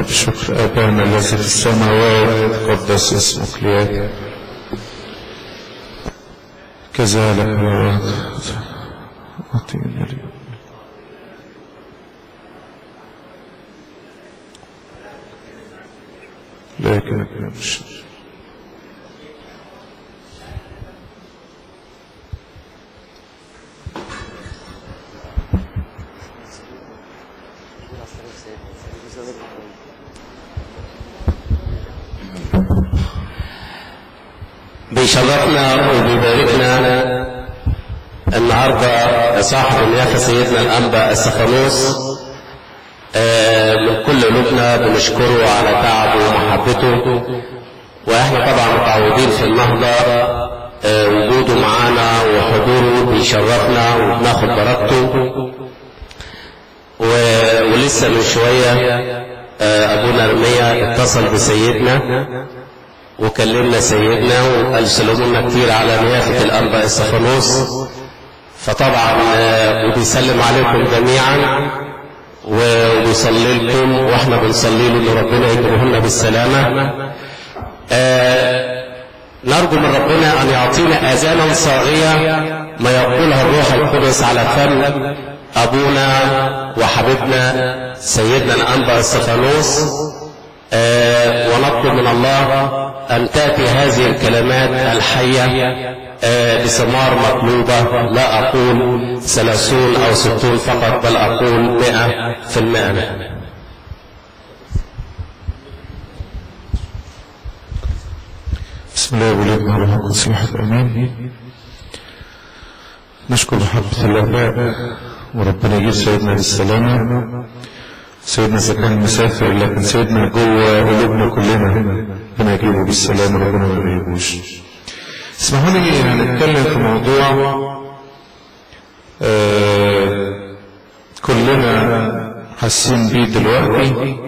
بشكر أبانا الذي في السماوات قدس اسمك ليأتي كذلك يا أعطينا اليوم لكن مش بيشرفنا وبيباركنا النهارده صاحب النيافه سيدنا الانبا السخنوس آه، من كل قلوبنا بنشكره على تعبه ومحبته واحنا طبعا متعودين في النهضه آه، وجوده معانا وحضوره بيشرفنا وبناخد بركته و- ولسه من شويه آه، ابونا ارميا اتصل بسيدنا وكلمنا سيدنا وقال سلمونا كتير على نيافة الأنبا السفنوس فطبعا آه، وبيسلم عليكم جميعا وبيصلي لكم واحنا بنصلي له ان ربنا يجيبه لنا بالسلامة آه، نرجو من ربنا ان يعطينا اذانا صاغية ما يقولها الروح القدس على فم ابونا وحبيبنا سيدنا الانبا السفنوس آه، ونطلب من الله أن تأتي هذه الكلمات الحية آه، بثمار مطلوبة لا أقول ثلاثون أو ستون فقط بل أقول مئة في المئة بسم الله والابن والروح القدس الواحد امين نشكر محبة الاباء وربنا يجيب سيدنا بالسلامة سيدنا إذا كان مسافر لكن سيدنا جوه قلوبنا كلنا ربنا يجيبه بالسلامة ربنا ما يجيبوش اسمحوا لي هنتكلم في موضوع آه كلنا حاسين بيه دلوقتي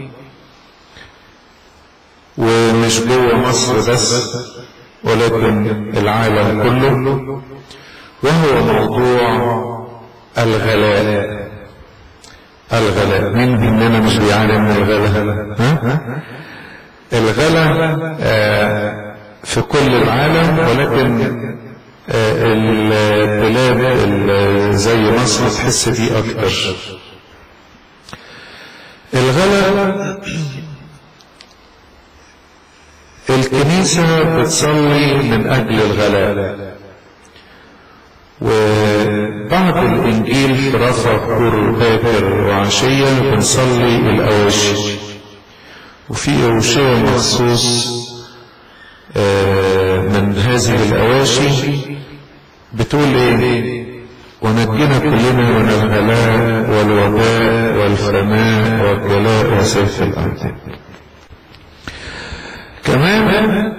ومش جوه مصر بس ولكن العالم كله وهو موضوع الغلاء الغلاء مين مننا مش بيعاني من الغلاء ها؟ الغلاء آه، في كل العالم ولكن آه، البلاد ال- زي مصر تحس بيه اكتر الغلاء الكنيسة بتصلي من أجل الغلاء وبعد الإنجيل في رفع كور باكر وعشية بنصلي الأواشي وفي أوشية مخصوص آه، من هذه الأواشي بتقول إيه ونجنا كلنا من الغلاء والوباء والفناء والجلاء وسيف الأرض كمان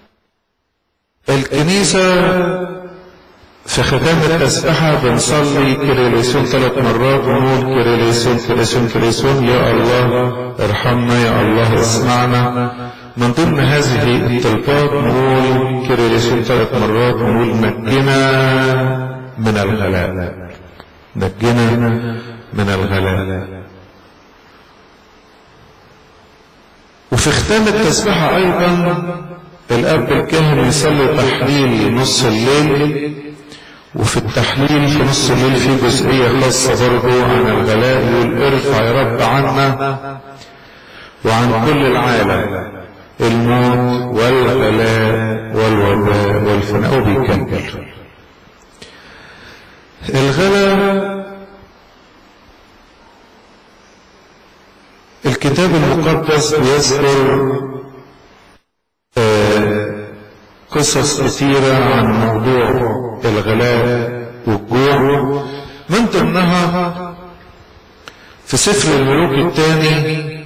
الكنيسة في ختام التسبحة بنصلي كريليسون ثلاث مرات ونقول كريليسون كريليسون كريليسون يا الله ارحمنا يا الله اسمعنا من ضمن هذه الطلبات نقول كريليسون ثلاث مرات ونقول نجنا من الغلاء نجنا من الغلاء وفي ختام التسبحة أيضا الأب الكاهن يصلي تحليل نص الليل وفي التحليل في نص الليل في جزئية خاصة برضو عن الغلاء يقول ارفع يا رب عنا وعن كل العالم الموت والغلاء والوباء والفناء وبيكمل الغلاء الكتاب المقدس بيذكر آه، قصص كثيرة عن موضوع الغلاء والجوع من ضمنها في سفر الملوك الثاني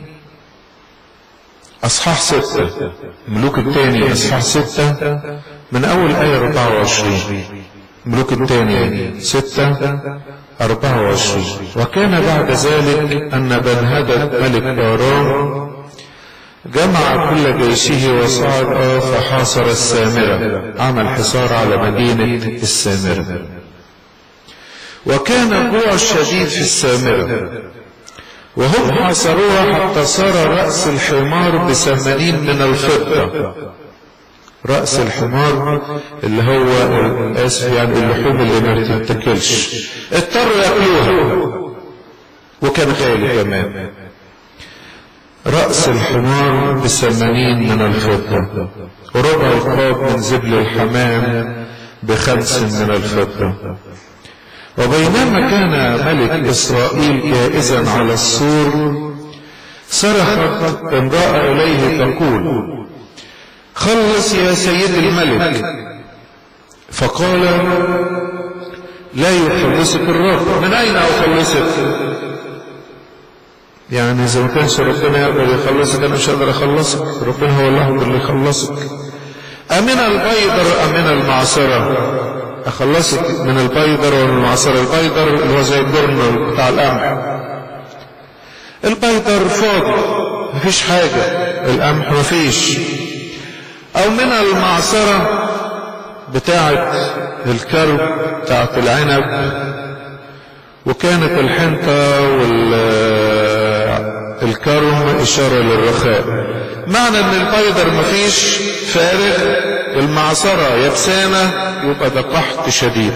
أصحاح ستة الملوك الثاني أصحاح ستة من أول آية 24 الملوك الثاني ستة 24 وكان بعد ذلك أن بنهدد ملك أرام جمع كل جيشه وصعد فحاصر السامرة عمل حصار على مدينة السامرة وكان جوع شديد في السامرة وهم حاصروها حتى صار رأس الحمار بثمانين من الفضة رأس الحمار اللي هو آسف يعني اللحوم اللي ما بتتاكلش اضطروا ياكلوها وكان غالي كمان رأس الحمار بثمانين من الفضة وربع القاب من زبل الحمام بخمس من الفضة وبينما كان ملك إسرائيل جائزا على السور صرخت امرأة إليه تقول خلص يا سيد الملك فقال لا يخلصك الرب من أين أخلصك يعني إذا ما كانش ربنا يقدر يخلصك أنا مش هقدر أخلصك ربنا هو الله اللي يخلصك أمن البيضر أم من المعصرة أخلصك من البيضر ومن المعصرة البيضر اللي هو زي الجرن بتاع القمح البيضر فاضي مفيش حاجة القمح مفيش أو من المعصرة بتاعة الكرب بتاعة العنب وكانت الحنطة والكرم إشارة للرخاء معنى ان البيضر مفيش فارغ المعصرة يبسانة يبقى ده قحط شديد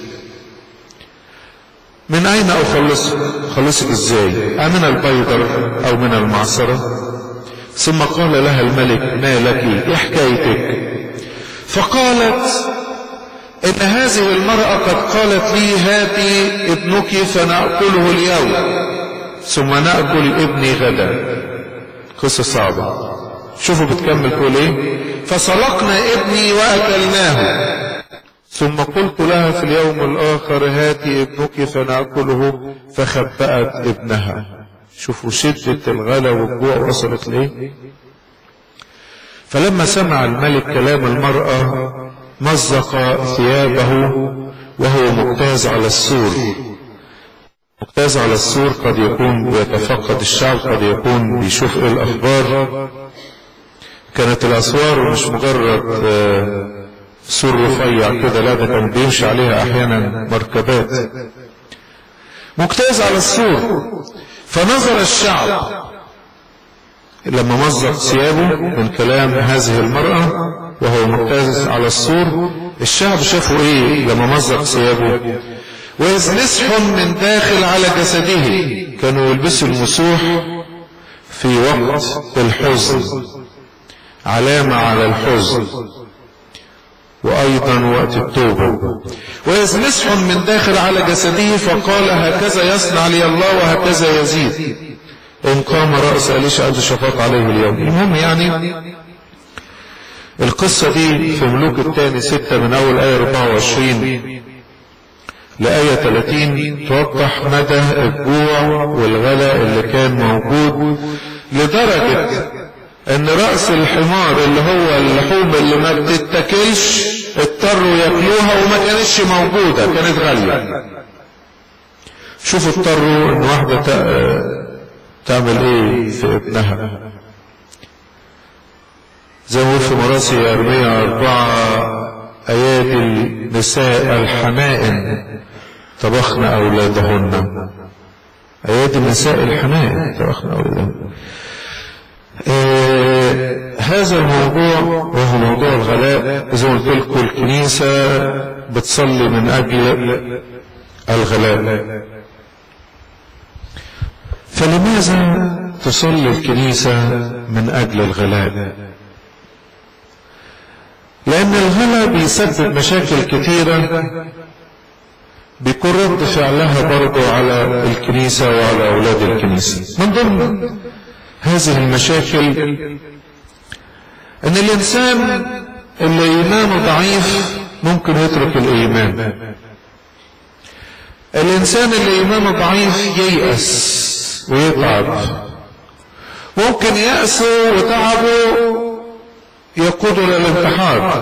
من اين اخلصك خلصك ازاي امن البيضر او من المعصرة ثم قال لها الملك ما لك ايه حكايتك فقالت ان هذه المرأة قد قالت لي هاتي ابنك فنأكله اليوم ثم نأكل ابني غدا قصة صعبة شوفوا بتكمل تقول ايه فسلقنا ابني واكلناه ثم قلت لها في اليوم الاخر هاتي ابنك فناكله فخبأت ابنها شوفوا شدة الغلا والجوع وصلت ليه فلما سمع الملك كلام المرأة مزق ثيابه وهو مجتاز على السور مجتاز على السور قد يكون بيتفقد الشعب قد يكون بيشوف ايه الاخبار كانت الاسوار مش مجرد سور رفيع كده لا ده كان بيمشي عليها احيانا مركبات مجتاز على السور فنظر الشعب لما مزق ثيابه من كلام هذه المرأة وهو مجتاز على السور الشعب شافوا ايه لما مزق ثيابه وإذ مسح من داخل على جسده كانوا يلبسوا المسوح في وقت الحزن علامة على الحزن وأيضا وقت التوبة وإذ مسح من داخل على جسده فقال هكذا يصنع لي الله وهكذا يزيد إن قام رأس أليش ألف شفاق عليه اليوم المهم يعني القصة دي في ملوك الثاني ستة من أول آية 24 لآية 30 توضح مدى الجوع والغلا اللي كان موجود لدرجة ان رأس الحمار اللي هو اللحوم اللي ما بتتاكلش اضطروا ياكلوها وما كانتش موجودة كانت غالية شوفوا اضطروا ان واحدة تعمل ايه في ابنها زي ما في مراسي أرمية أربعة أيادي النساء الحمائم طبخن أولادهن أيادي النساء الحمائم طبخن أولادهن آه هذا الموضوع وهو موضوع الغلاء زي ما قلت لكم الكنيسة بتصلي من أجل الغلاء فلماذا تصلي الكنيسة من أجل الغلاء لأن الغلا بيسبب مشاكل كثيرة بيكون رد فعلها برضه على الكنيسة وعلى أولاد الكنيسة من ضمن هذه المشاكل أن الإنسان اللي إيمانه ضعيف ممكن يترك الإيمان الإنسان اللي إيمانه ضعيف ييأس ويتعب ممكن يأسه وتعبه يقود الى الانتحار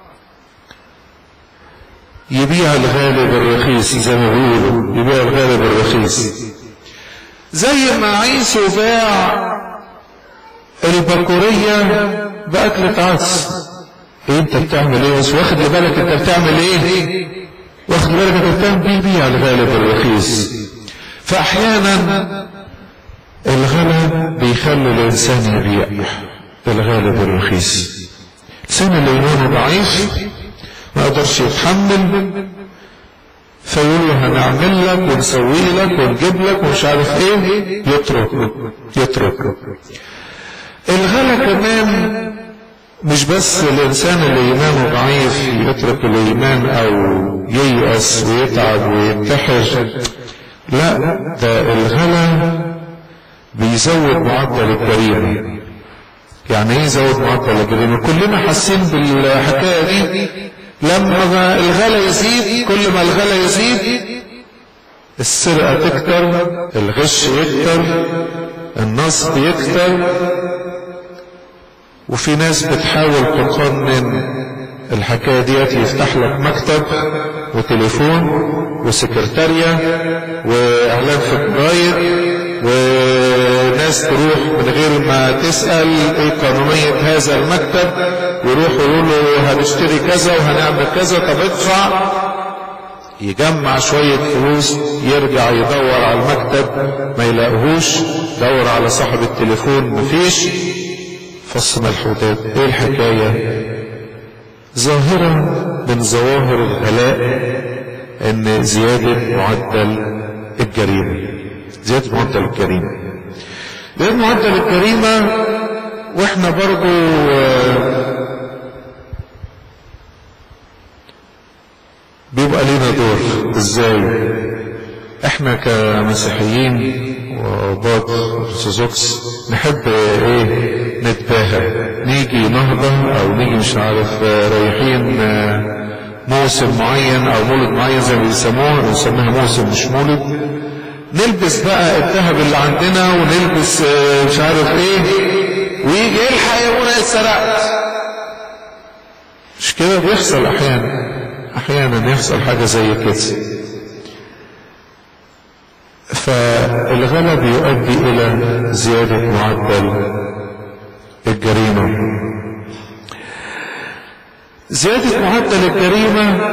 يبيع الغالي بالرخيص زي ما بيقولوا يبيع الغالي بالرخيص زي ما عيسو باع البكورية بأكلة عدس إيه انت بتعمل ايه بس واخد بالك انت بتعمل ايه واخد بالك انت بتعمل بيبيع الغالي بالرخيص فاحيانا الغلا بيخلي الإنسان يبيع الغالي بالرخيص الإنسان اللي إيمانه ضعيف ما يقدرش يتحمل فيقول له هنعمل لك ونسوي لك ونجيب لك ومش عارف ايه يترك يترك الغلا كمان مش بس الانسان اللي ايمانه ضعيف يترك الايمان او ييأس ويتعب وينتحر لا ده الغلا بيزود معدل الجريمه يعني ايه يزود معدل الجريمه كلنا حاسين بالحكايه دي لما الغلا يزيد كل ما الغلا يزيد السرقه تكتر الغش يكتر النصب يكتر وفي ناس بتحاول تقنن الحكايه ديت يفتح لك مكتب وتليفون وسكرتارية واعلان في الجرايد وناس تروح من غير ما تسأل ايه قانونية هذا المكتب يروحوا يقولوا هنشتري كذا وهنعمل كذا طب ادفع يجمع شوية فلوس يرجع يدور على المكتب ما يلاقوهوش دور على صاحب التليفون مفيش فص ملحوظات ايه الحكاية ظاهرة من ظواهر الغلاء ان زيادة معدل الجريمة زيادة معدل الجريمة زيادة معدل الجريمة واحنا برضو بيبقى لينا دور ازاي احنا كمسيحيين وباط ارثوذكس نحب ايه نتباهى نيجي نهضة او نيجي مش عارف رايحين موسم معين او مولد معين زي ما بيسموه بنسميها موسم مش مولد نلبس بقى الذهب اللي عندنا ونلبس مش عارف ايه ويجي الحق يا ابونا اتسرقت مش كده بيحصل احيانا احيانا يحصل حاجه زي كده فالغلا بيؤدي الى زياده معدل الجريمه زياده معدل الجريمه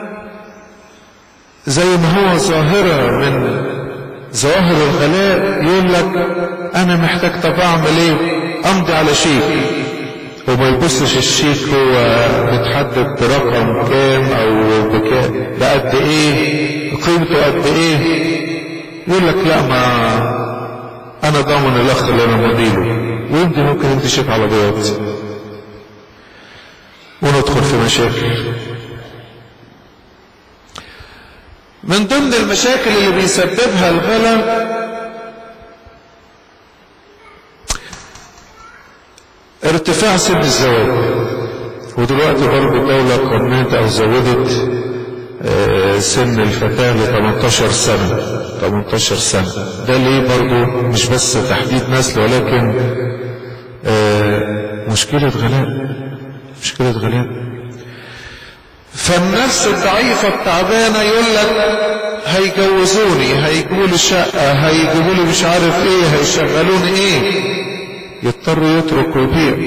زي ما هو ظاهره من ظواهر الغلاء يقول لك انا محتاج طب اعمل ايه امضي على شيك وما يبصش الشيك هو متحدد برقم كام او بكام بقد ايه قيمته قد ايه يقول لك لا ما انا ضامن الاخ اللي انا مديله ويمكن ممكن يمضي شيك على بياض وندخل في مشاكل من ضمن المشاكل اللي بيسببها الغلا ارتفاع سن الزواج ودلوقتي برضه الدولة قننت أو زودت سن الفتاة ل 18 سنة 18 سنة ده ليه برضه مش بس تحديد نسل ولكن مشكلة غلاء مشكلة غلاء فالنفس الضعيفة التعبانة يقول لك هيجوزوني هيجيبوا لي شقة هيجيبوا لي مش عارف ايه هيشغلوني ايه يضطر يترك ويبيع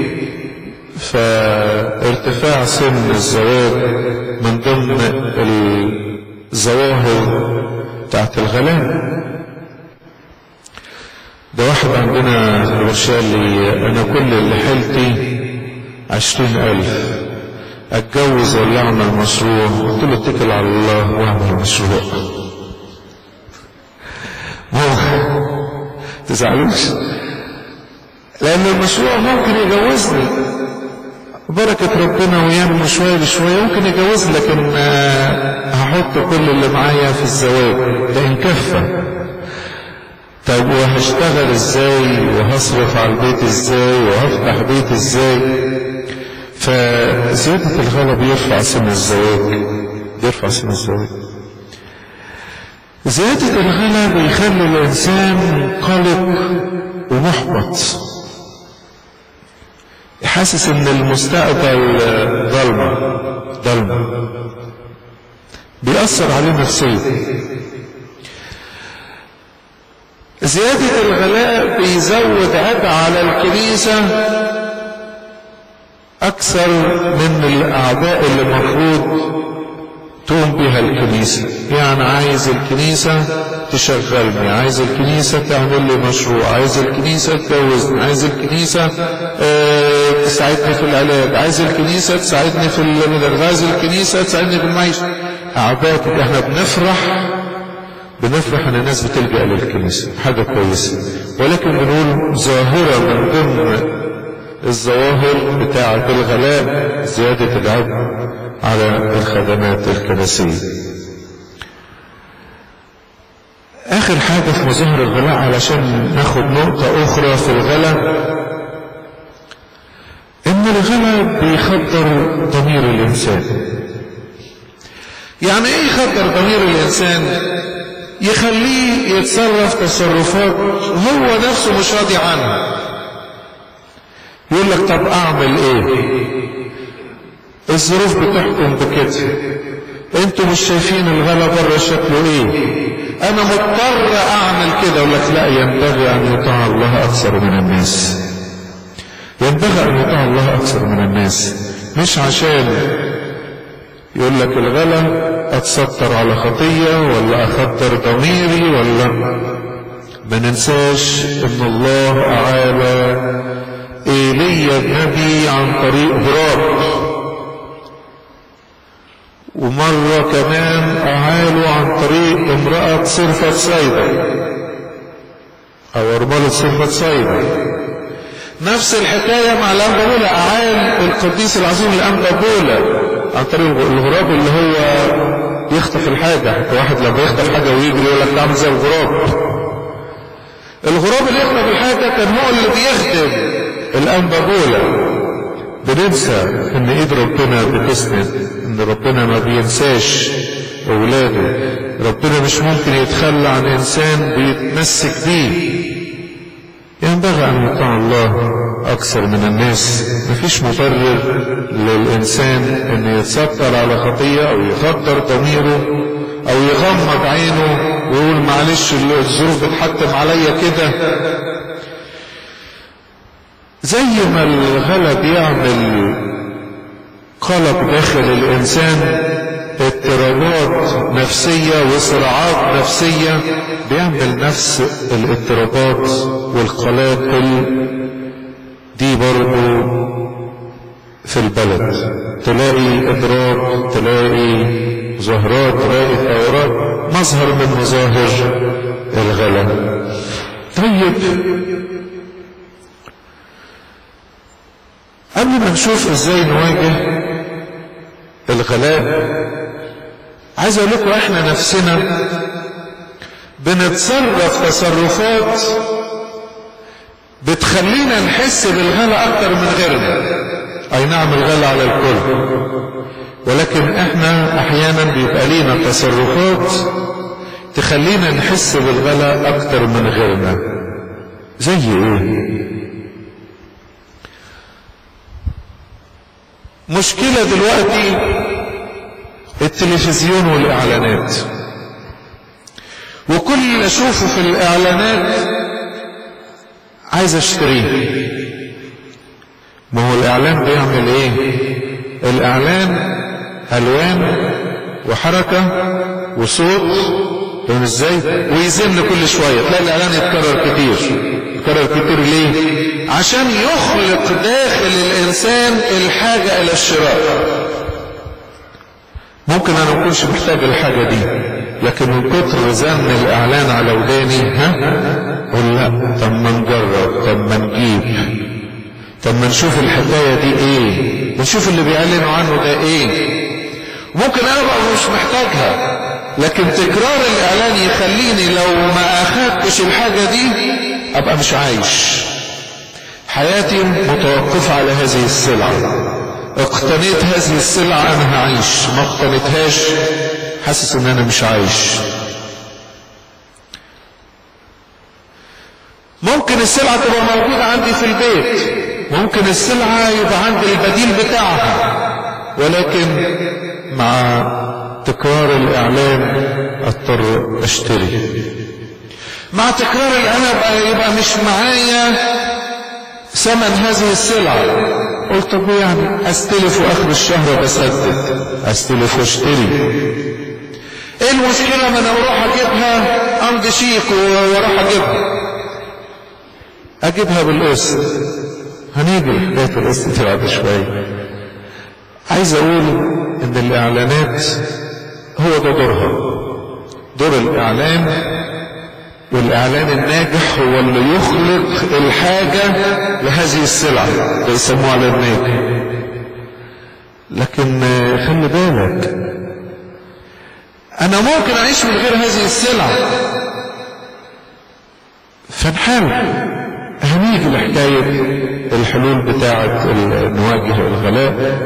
فارتفاع سن الزواج من ضمن الظواهر بتاعت الغلاء ده واحد عندنا في الورشة اللي انا كل اللي حيلتي عشرين الف اتجوز ولا اعمل مشروع قلت له اتكل على الله واعمل مشروع تزعلوش لان المشروع ممكن يجوزني بركة ربنا ويعمل شوية بشوية ممكن يجوز لكن هحط كل اللي معايا في الزواج ده ان كفى طب وهشتغل ازاي وهصرف على البيت ازاي وهفتح بيت ازاي فزيادة الغلا بيرفع سن الزواج بيرفع سن الزواج زيادة الغلا بيخلي الإنسان قلق ومحبط حاسس ان المستقبل ضلمة ضلمة بيأثر عليه نفسيا زيادة الغلاء بيزود عبء على الكنيسة أكثر من الأعباء اللي المفروض تقوم بها الكنيسة يعني عايز الكنيسة تشغلني عايز الكنيسة تعمل لي مشروع عايز الكنيسة تجوزني عايز الكنيسة اه تساعدني في العلاج عايز الكنيسة تساعدني في المدرسة عايز الكنيسة تساعدني في المعيشة أعباء احنا بنفرح بنفرح ان الناس بتلجأ للكنيسة حاجة كويسة ولكن بنقول ظاهرة من ضمن الظواهر بتاعة الغلاء زيادة العبء على الخدمات الكنسية آخر حاجة في مظاهر الغلاء علشان ناخد نقطة أخرى في الغلاء إن الغلاء بيخدر ضمير الإنسان يعني إيه يخدر ضمير الإنسان؟ يخليه يتصرف تصرفات هو نفسه مش راضي عنها يقول لك طب اعمل ايه الظروف بتحكم بكده انتوا مش شايفين الغلا بره شكله ايه انا مضطر اعمل كده يقول لك لا ينبغي ان يطاع الله اكثر من الناس ينبغي ان يطاع الله اكثر من الناس مش عشان يقول لك الغلا اتستر على خطية ولا اخدر ضميري ولا ما ننساش ان الله اعالى ايليا النبي عن طريق غراب ومرة كمان اعاله عن طريق امرأة صرفة صيدا او ارملة صرفة صيدا نفس الحكاية مع الأنبا بولا أعال القديس العظيم الأنبا بولا عن طريق الغراب اللي هو يخطف الحاجة حتى واحد لما يخطف حاجة ويجري يقول لك تعمل زي الغراب الغراب اللي يخطف الحاجة كان هو اللي بيخدم الأنبا بولا بننسى ان ايد ربنا بتسند ان ربنا ما بينساش اولاده ربنا مش ممكن يتخلى عن انسان بيتمسك بيه ينبغي أن يطاع الله أكثر من الناس مفيش مبرر للإنسان أن يتستر على خطية أو يخدر ضميره أو يغمض عينه ويقول معلش الظروف بتحكم عليا كده زي ما الغلا بيعمل قلق داخل الإنسان اضطرابات نفسية وصراعات نفسية بيعمل نفس الاضطرابات والقلاقل دي برضو في البلد تلاقي اضراب تلاقي ظهرات تلاقي ثورات مظهر من مظاهر الغلا طيب قبل ما نشوف ازاي نواجه الغلاء عايز اقول لكم احنا نفسنا بنتصرف تصرفات بتخلينا نحس بالغلا اكتر من غيرنا اي نعم الغلا على الكل ولكن احنا احيانا بيبقى لينا تصرفات تخلينا نحس بالغلا اكتر من غيرنا زي ايه مشكلة دلوقتي التلفزيون والإعلانات وكل اللي أشوفه في الإعلانات عايز أشتريه ما هو الإعلان بيعمل إيه الإعلان ألوان وحركة وصوت فاهم ازاي ويزن كل شوية تلاقي الإعلان يتكرر كتير يتكرر كتير ليه عشان يخلق داخل الإنسان الحاجة إلى الشراء ممكن انا ما اكونش محتاج الحاجه دي لكن من كتر زن الاعلان على وداني ها قول لا طب ما نجرب طب ما نجيب طب ما نشوف الحكايه دي ايه نشوف اللي بيعلنوا عنه ده ايه ممكن انا بقى مش محتاجها لكن تكرار الاعلان يخليني لو ما اخدتش الحاجه دي ابقى مش عايش حياتي متوقفه على هذه السلعه اقتنيت هذه السلعة انا هعيش ما اقتنيتهاش حاسس ان انا مش عايش ممكن السلعة تبقى موجودة عندي في البيت ممكن السلعة يبقى عندي البديل بتاعها ولكن مع تكرار الاعلان اضطر اشتري مع تكرار الاعلان يبقى مش معايا ثمن هذه السلعة قلت طب يعني استلف واخر الشهر بسدد استلف واشتري ايه المشكلة ما انا اروح اجيبها امضي شيك واروح اجيبها اجيبها بالقسط هنيجي لحكاية القسط دي بعد شوية عايز اقول ان الاعلانات هو ده دورها دور الاعلان والاعلان الناجح هو اللي يخلق الحاجة لهذه السلعة ده يسموه اعلان ناجح لكن خلي بالك انا ممكن اعيش من غير هذه السلعة فنحاول هنيجي لحكاية الحلول بتاعة نواجه الغلاء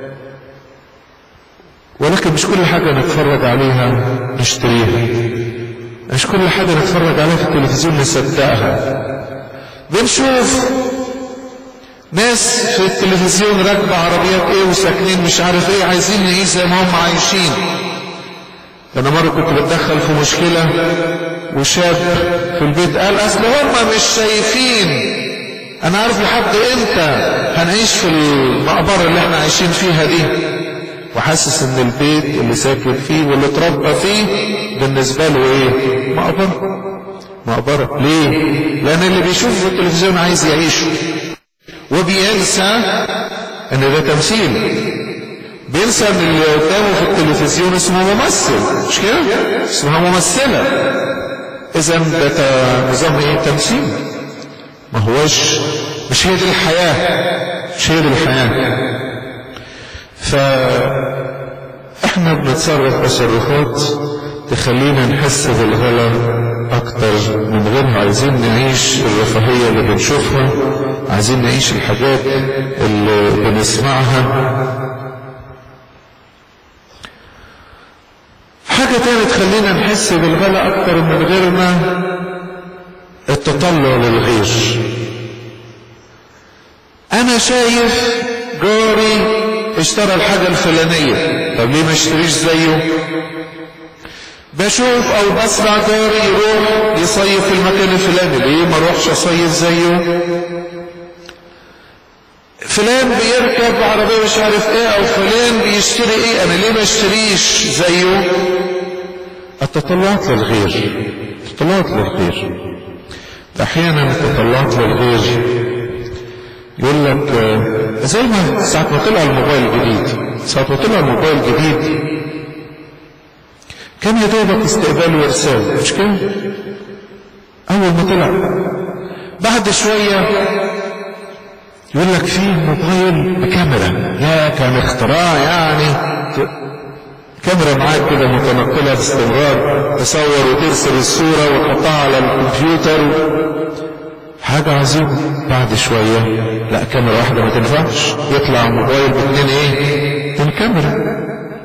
ولكن مش كل حاجة نتفرج عليها نشتريها مش كل حاجة نتفرج عليها في التلفزيون نصدقها بنشوف ناس في التلفزيون راكبة عربيات ايه وساكنين مش عارف ايه عايزين نعيش زي ما هم عايشين انا مرة كنت بتدخل في مشكلة وشاب في البيت قال اصل هم مش شايفين انا عارف لحد امتى هنعيش في المقبرة اللي احنا عايشين فيها دي وحاسس ان البيت اللي ساكن فيه واللي اتربى فيه بالنسبة له ايه مقبرة مقبرة ليه لان اللي بيشوف في التلفزيون عايز يعيشه وبينسى ان ده تمثيل بينسى ان اللي قدامه في التلفزيون اسمه ممثل مش كده اسمها ممثلة اذا ده نظام ايه تمثيل ما هوش مش هي دي الحياة مش هي دي الحياة فاحنا بنتصرف تصرفات تخلينا نحس بالغلا اكتر من غيرها عايزين نعيش الرفاهية اللي بنشوفها عايزين نعيش الحاجات اللي بنسمعها حاجة تانية تخلينا نحس بالغلا اكتر من غيرنا التطلع للغير انا شايف جاري اشترى الحاجة الفلانية طب ليه ما اشتريش زيه بشوف او بسمع جاري يروح يصيف في المكان الفلاني ليه ما اروحش اصيف زيه فلان بيركب عربية مش عارف ايه او فلان بيشتري ايه انا ليه ما اشتريش زيه التطلعات للغير التطلعات للغير احيانا التطلعات للغير يقول لك زي ما ساعة ما طلع الموبايل الجديد ساعة ما طلع الموبايل الجديد كان يا دوبك استقبال وارسال مش كده اول ما طلع بعد شوية يقول لك في موبايل بكاميرا يا كان اختراع يعني كاميرا معاك كده متنقلة باستمرار تصور وترسل الصورة وتحطها على الكمبيوتر حاجة عظيمة بعد شوية لا كاميرا واحدة ما تنفعش يطلع موبايل باثنين ايه اتنين كاميرا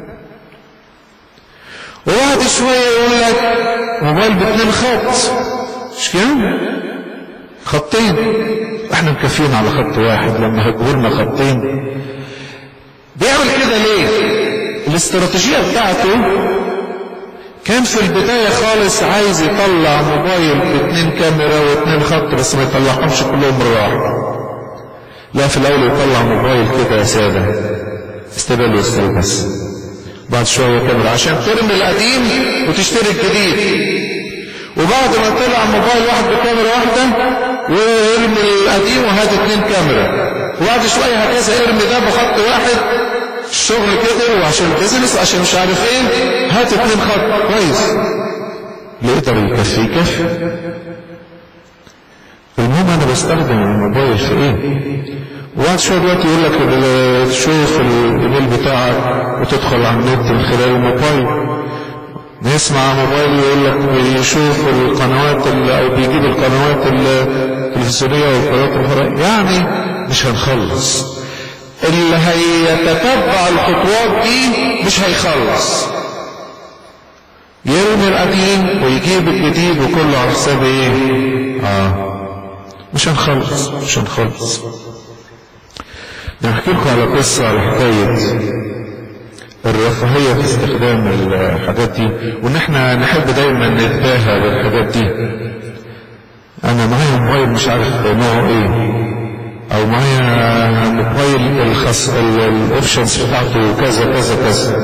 وبعد شوية يقول لك موبايل باثنين خط مش كده خطين احنا مكفيين على خط واحد لما هجبرنا خطين بيعمل كده ليه الاستراتيجية بتاعته كان في البداية خالص عايز يطلع موبايل باثنين كاميرا واثنين خط بس ما يطلعهمش كلهم مرة واحدة لا في الأول يطلع موبايل كده سادة استقبال واستقبال بس بعد شوية كاميرا عشان ترمي القديم وتشتري الجديد وبعد ما طلع موبايل واحد بكاميرا واحدة ويرمي القديم وهات اتنين كاميرا وبعد شوية هكذا ارمي ده بخط واحد الشغل كده وعشان البيزنس عشان مش عارف ايه هات اتنين خط كويس اللي يقدر يكفي يكفي المهم انا بستخدم الموبايل في ايه وبعد شويه دلوقتي يقول لك تشوف الايميل بتاعك وتدخل على النت من خلال الموبايل نسمع موبايل يقول لك بيشوف القنوات او بيجيب القنوات التلفزيونيه والقنوات الفضائيه يعني مش هنخلص اللي هيتتبع الخطوات دي مش هيخلص يرمي القديم ويجيب الجديد وكله على حساب ايه اه مش هنخلص مش هنخلص نحكي لكم على قصة على حكاية الرفاهية في استخدام الحاجات دي وان احنا نحب دايما نتباهى بالحاجات دي انا معايا موبايل مش عارف نوعه ايه او معايا موبايل الخاص الاوبشنز بتاعته كذا كذا كذا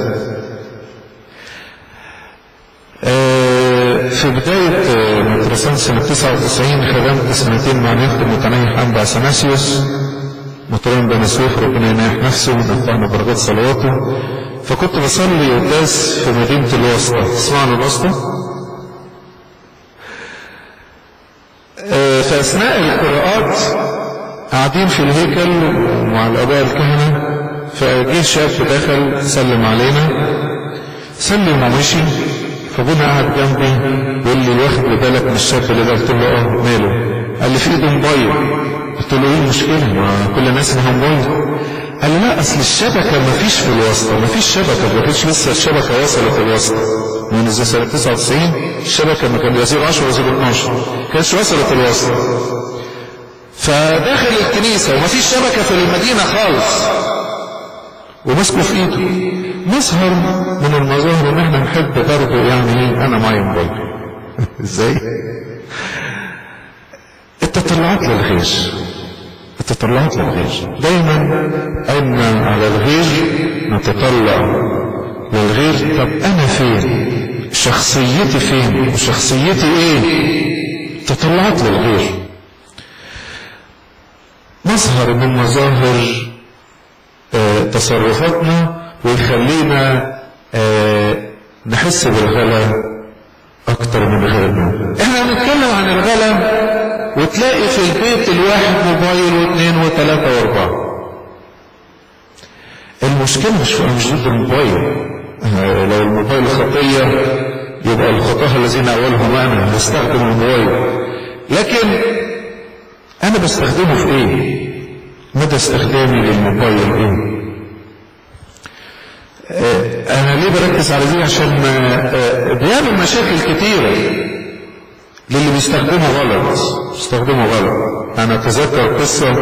آه، في بداية آه، مدرسة سنة 99 خدمت سنتين مع نيافة المتنيح أنبا أثناسيوس مطران بن سويف ربنا ينيح نفسه ونفعنا بركات صلواته فكنت بصلي قداس في مدينة الوسطى تسمعوا الوسطى؟ آه، في أثناء القراءات قاعدين في الهيكل مع الآباء الكهنة فجه شاب دخل سلم علينا سلم ومشي فابونا قاعد جنبي بيقول لي واخد بالك من الشاب اللي ده قلت له اه ماله قال لي في ايده موبايل قلت له ايه المشكله ما كل الناس معاها موبايل قال لي لا اصل الشبكه ما فيش في الواسطه ما فيش شبكه ما فيش لسه الشبكه وصلت الواسطه من زي سنه 99 الشبكه ما كان وزير 10 وزير 12 كانتش وصلت الواسطه فداخل الكنيسه وما فيش شبكه في المدينه خالص وماسكه في ايده مظهر من المظاهر ان احنا نحب برضه يعني ايه انا معايا موبايل ازاي التطلعات للغير التطلعات للغير دايما ان على الغير نتطلع للغير طب انا فين شخصيتي فين وشخصيتي ايه تطلعات للغير مظهر من مظاهر آه، تصرفاتنا ويخلينا آه، نحس بالغلا اكتر من غيرنا احنا بنتكلم عن الغلا وتلاقي في البيت الواحد موبايل واثنين وثلاثة واربعة المشكلة مش في مش ضد الموبايل آه، لو الموبايل خطية يبقى الخطاة الذين اولهم انا بستخدم الموبايل لكن انا بستخدمه في ايه مدى استخدامي للموبايل ايه آه، انا ليه بركز على دي عشان ما آه، بيعمل مشاكل كتيرة للي بيستخدمه غلط بيستخدمه غلط انا اتذكر قصة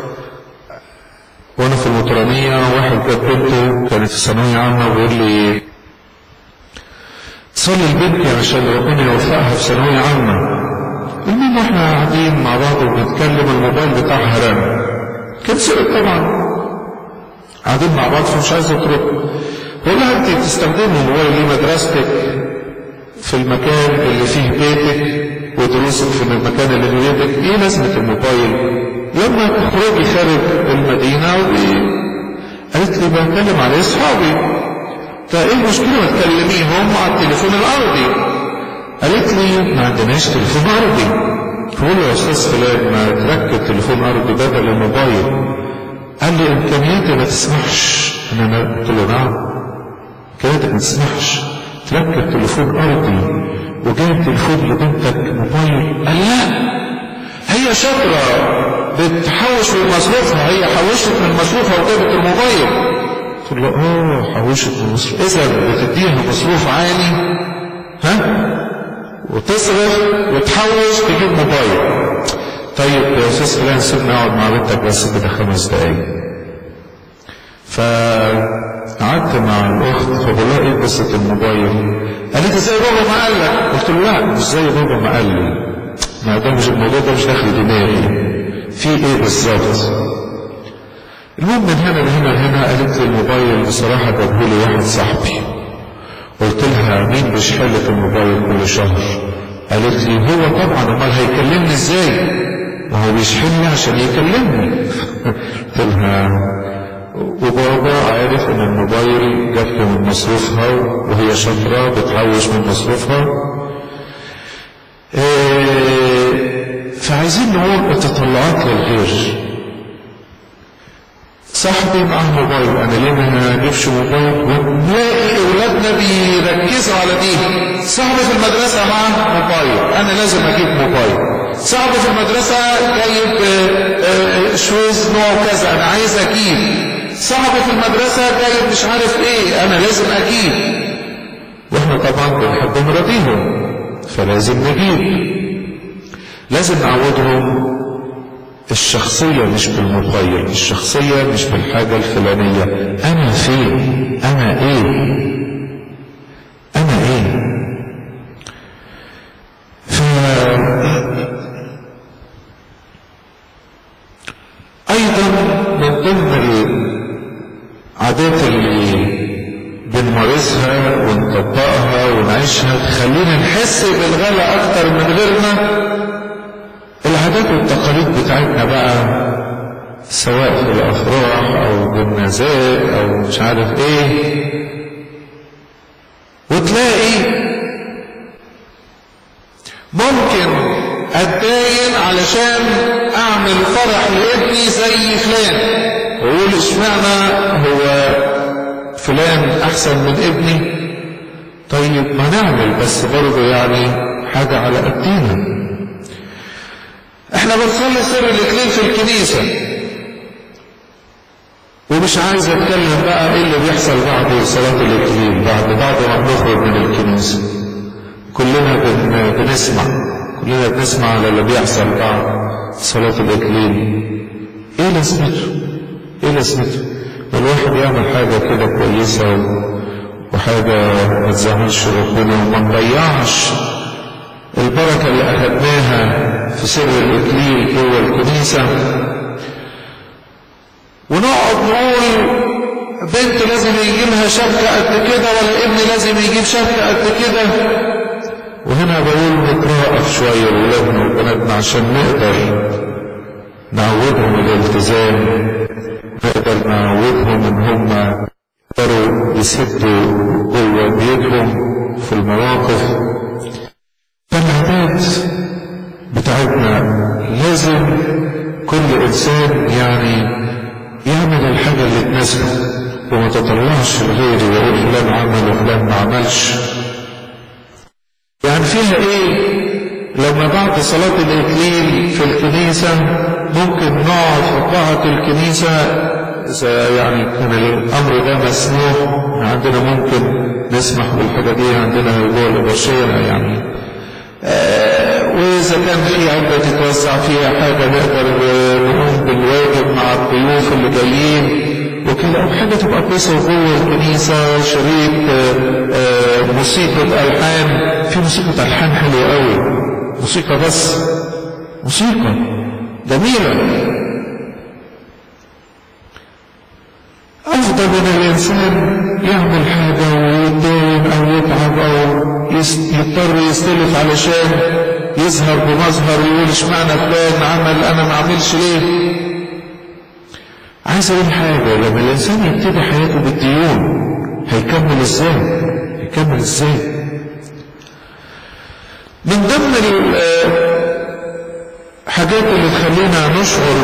وانا في المطرانية واحد جاب بنته كانت في ثانوية عامة وبيقول لي صلي لبنتي عشان ربنا يوفقها في ثانوية عامة المهم احنا قاعدين مع بعض وبنتكلم الموبايل بتاعها رن كان سرق طبعا قاعدين مع بعض فمش عايز اترك بقول لها انت بتستخدمي الموبايل ليه مدرستك في المكان اللي فيه بيتك ودروسك في المكان اللي في بيتك ايه لازمة الموبايل لما تخرجي خارج المدينة و- قالت لي بتكلم على اصحابي طيب ايه المشكلة ما تكلميهم على التليفون الارضي قالت لي ما عندناش تليفون ارضي بقول له يا استاذ فلان ما تركب تليفون ارضي بدل الموبايل قال لي امكانياتي ما تسمحش ان انا قلت له نعم امكانياتك ما تسمحش تركب تليفون ارضي وجايب تليفون لبنتك موبايل قال لا هي شاطرة بتحوش من مصروفها هي حوشت من مصروفها وجابت الموبايل قلت له اه حوشت من مصروف اذا بتديها مصروف عالي ها وتصرف وتحوش تجيب موبايل طيب يا استاذ فلان سيبني اقعد مع بنتك بس كده خمس دقايق فقعدت مع الاخت فبقول لها ايه قصه الموبايل قالت لي زي بابا ما قال لك قلت له لا مش زي بابا ما قال لي ما ده مش الموضوع ده مش داخل دماغي في ايه بالظبط المهم من هنا لهنا لهنا قالت لي الموبايل بصراحه جابه لي واحد صاحبي قلت لها مين بيشحن لك الموبايل كل شهر قالت لي هو طبعا امال هيكلمني ازاي ما هو بيشحن لي عشان يكلمني قلت لها وبابا عارف ان الموبايل جات له من مصروفها وهي شاطره بتحوش من مصروفها إيه فعايزين نقول التطلعات للغير صاحبي معاه موبايل انا ليه ما اجيبش موبايل ونلاقي اولادنا بيركزوا على دي صاحبي في المدرسه معاه موبايل انا لازم اجيب موبايل صاحبي في المدرسه جايب آه، آه، شوز نوع كذا انا عايز اجيب صاحبي في المدرسه جايب مش عارف ايه انا لازم اجيب واحنا طبعا بنحب نراضيهم فلازم نجيب لازم نعودهم الشخصية مش بالموبايل الشخصية مش بالحاجة الفلانية أنا فين أنا إيه أنا إيه ف ونطبقها ونعيشها تخلينا نحس بالغلا أكتر من غيرنا العادات والتقاليد بتاعتنا بقى سواء في الأفراح أو بالنزاء أو مش عارف إيه وتلاقي ممكن اتداين علشان اعمل فرح لابني زي فلان واقول اشمعنى هو فلان احسن من ابني طيب ما نعمل بس برضه يعني حاجة على قدينا احنا بنصلي سر الاكليل في الكنيسة ومش عايز اتكلم بقى ايه اللي بيحصل بعد صلاة الاكليل بعد بعد ما بنخرج من الكنيسة كلنا بن بنسمع كلنا بنسمع على اللي بيحصل بعد صلاة الإكليل إيه لازمته؟ إيه لازمته؟ ما الواحد يعمل حاجة كده كويسة وحاجة ما تزعلش ربنا وما نضيعش البركة اللي أخدناها في سر الإكليل جوه الكنيسة ونقعد نقول بنت لازم يجي لها شبكة قد كده ولا ابن لازم يجيب شبكة قد كده وهنا بقول نتراقب شوية لولادنا وبناتنا عشان نقدر نعودهم الالتزام نقدر نعودهم ان هم يقدروا يسدوا جوه بيوتهم في المواقف فالعادات بتاعتنا لازم كل انسان يعني يعمل الحاجة اللي تناسبه وما تطلعش لغيره ويقول فلان عمل وفلان ما عملش يعني فيها ايه لما بعد صلاة الإكليل في الكنيسة ممكن نقعد في قاعة الكنيسة يعني كان الأمر ده مسموح عندنا ممكن نسمح بالحاجة دي عندنا جوه الإبرشية يعني آه وإذا كان في عدة تتوزع فيها حاجة نقدر نقوم بالواجب مع الضيوف اللي جايين وكده أو حاجة تبقى كويسة جوه الكنيسة شريط آه آه موسيقى ألحان في موسيقى ألحان حلوة قوي موسيقى بس موسيقى جميلة أفضل من الإنسان يعمل حاجة ويتداين أو يتعب أو يضطر يستلف علشان يظهر بمظهر ويقول اشمعنى فلان عمل أنا ما أعملش ليه عايز أقول حاجة لما الإنسان يبتدي حياته بالديون هيكمل إزاي؟ هيكمل إزاي؟ من ضمن الحاجات اللي تخلينا نشعر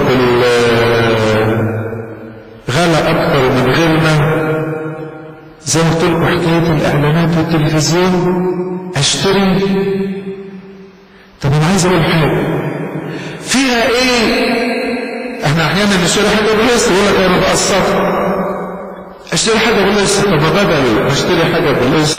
بالغلا اكتر من غيرنا زي ما قلت لكم حكايه الاعلانات والتلفزيون اشتري طب انا عايز اقول حاجه فيها ايه احنا احيانا نشتري حاجه بالقسط يقول لك انا بقسط اشتري حاجه بالقسط طب ما بدل ما اشتري حاجه بالقسط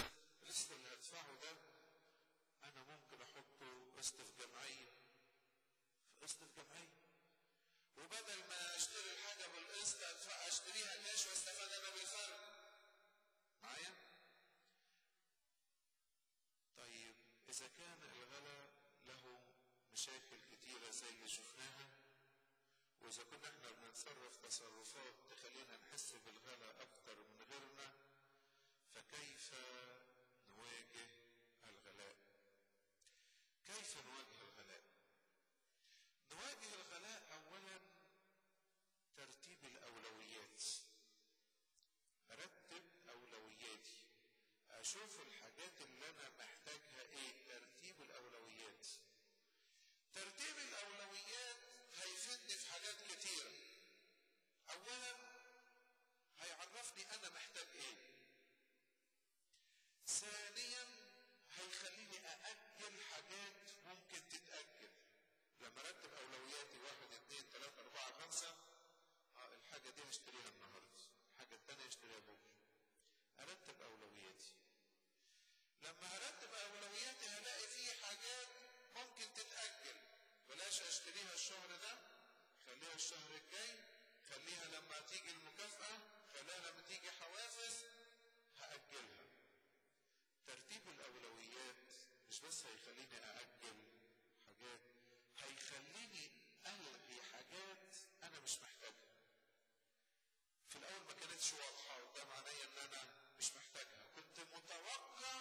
وإذا كنا احنا بنتصرف تصرفات تخلينا نحس بالغلا أكتر من غيرنا فكيف نواجه الغلاء؟ كيف نواجه الغلاء؟ نواجه الغلاء أولا ترتيب الأولويات أرتب أولوياتي أشوف الحاجات اللي أنا محتاجها إيه ترتيب الأولويات ترتيب الأولويات هيفيدني في حاجات كتيرة أولا هيعرفني أنا محتاج إيه ثانيا هيخليني أأجل حاجات ممكن تتأجل لما أرتب أولوياتي واحد اثنين ثلاثة أربعة خمسة آه الحاجة دي هشتريها النهاردة الحاجة التانية هشتريها بكرة أرتب أولوياتي لما هرتب أولوياتي هلاقي في حاجات ممكن تتأجل بلاش اشتريها الشهر ده خليها الشهر الجاي خليها لما تيجي المكافأة خليها لما تيجي حوافز هأجلها ترتيب الأولويات مش بس هيخليني أأجل حاجات هيخليني ألغي حاجات أنا مش محتاجها في الأول ما كانتش واضحة قدام عينيا إن أنا مش محتاجها كنت متوقع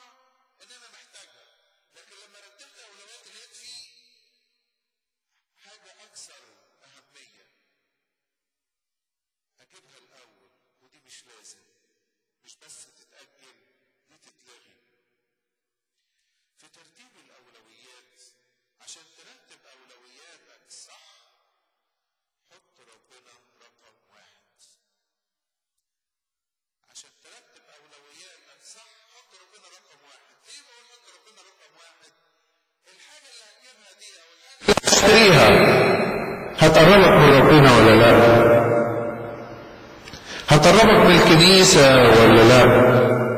هتشتريها هتقربك من ربنا ولا لا هتقربك من الكنيسة ولا لا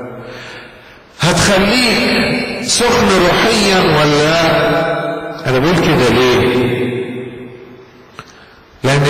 هتخليك سخن روحيا ولا لا انا بقول كده ليه لان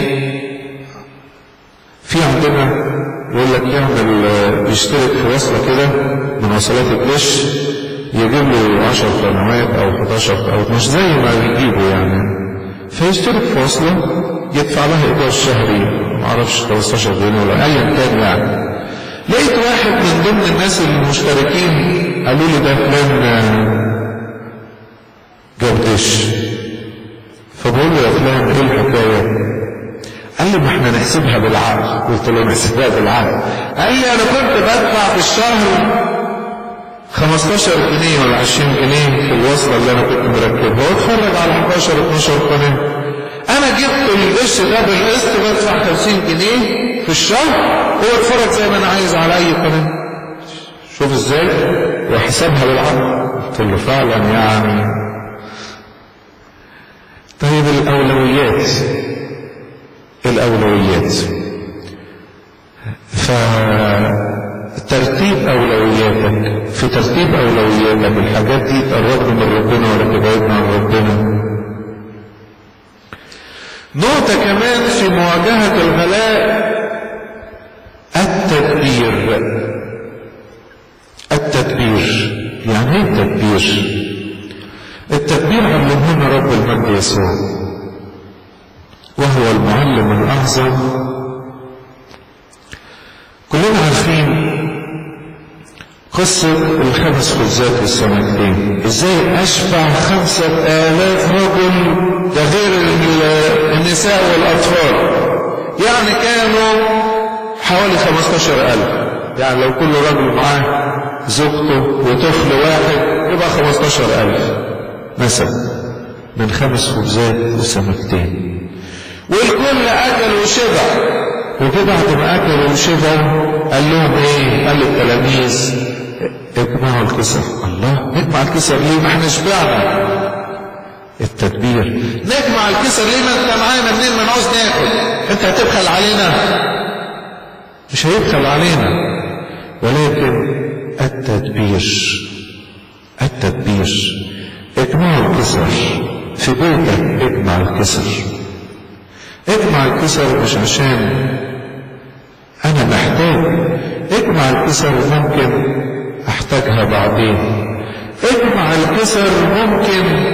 في عندنا يقول لك يعمل بيشترك في وصلة كده من وصلات الدش يجيب له 10 قنوات او 11 او 12 زي ما بيجيبوا يعني فيشترك في وصلة يدفع لها ايجار شهري معرفش 15 جنيه ولا ايا كان يعني لقيت واحد من ضمن الناس المشتركين قالوا لي ده فلان جاب دش فبقول له يا فلان ايه الحكايه؟ قال لي ما احنا نحسبها بالعقل قلت له نحسبها بالعقل قال لي انا كنت بدفع في الشهر 15 جنيه ولا 20 جنيه في الوصله اللي انا كنت مركبها واتفرج على 11 12 قناه انا جبت القش ده بالقسط بدفع 50 جنيه في الشهر هو اتفرج زي ما انا عايز على اي قناه شوف ازاي وحسابها بالعقل قلت له فعلا يعني طيب الاولويات الاولويات فترتيب اولوياتك في ترتيب اولوياتك الحاجات دي تقربنا من ربنا ولا تبعدنا عن ربنا نقطة كمان في مواجهة الغلاء التدبير التدبير يعني ايه التدبير التدبير علمهنا رب المجد يسوع وهو المعلم الأعظم كلنا عارفين قصة الخمس خبزات والسمكتين ازاي اشبع خمسة آلاف رجل ده غير النساء والأطفال يعني كانوا حوالي خمستاشر ألف يعني لو كل رجل معاه زوجته وطفل واحد يبقى خمستاشر ألف مثلا من خمس خبزات وسمكتين والكل أكل وشبع وجه بعد ما أكلوا وشبعوا قال لهم إيه؟ قال للتلاميذ اجمعوا الكسر الله نجمع الكسر ليه؟ ما احنا شبعنا التدبير نجمع الكسر ليه ما انت معانا منين ما نعوز ناكل انت هتبخل علينا مش هيبخل علينا ولكن التدبير التدبير اجمعوا الكسر في بيتك اجمع الكسر اجمع الكسر مش عشان انا محتاج اجمع الكسر ممكن احتاجها بعدين اجمع الكسر ممكن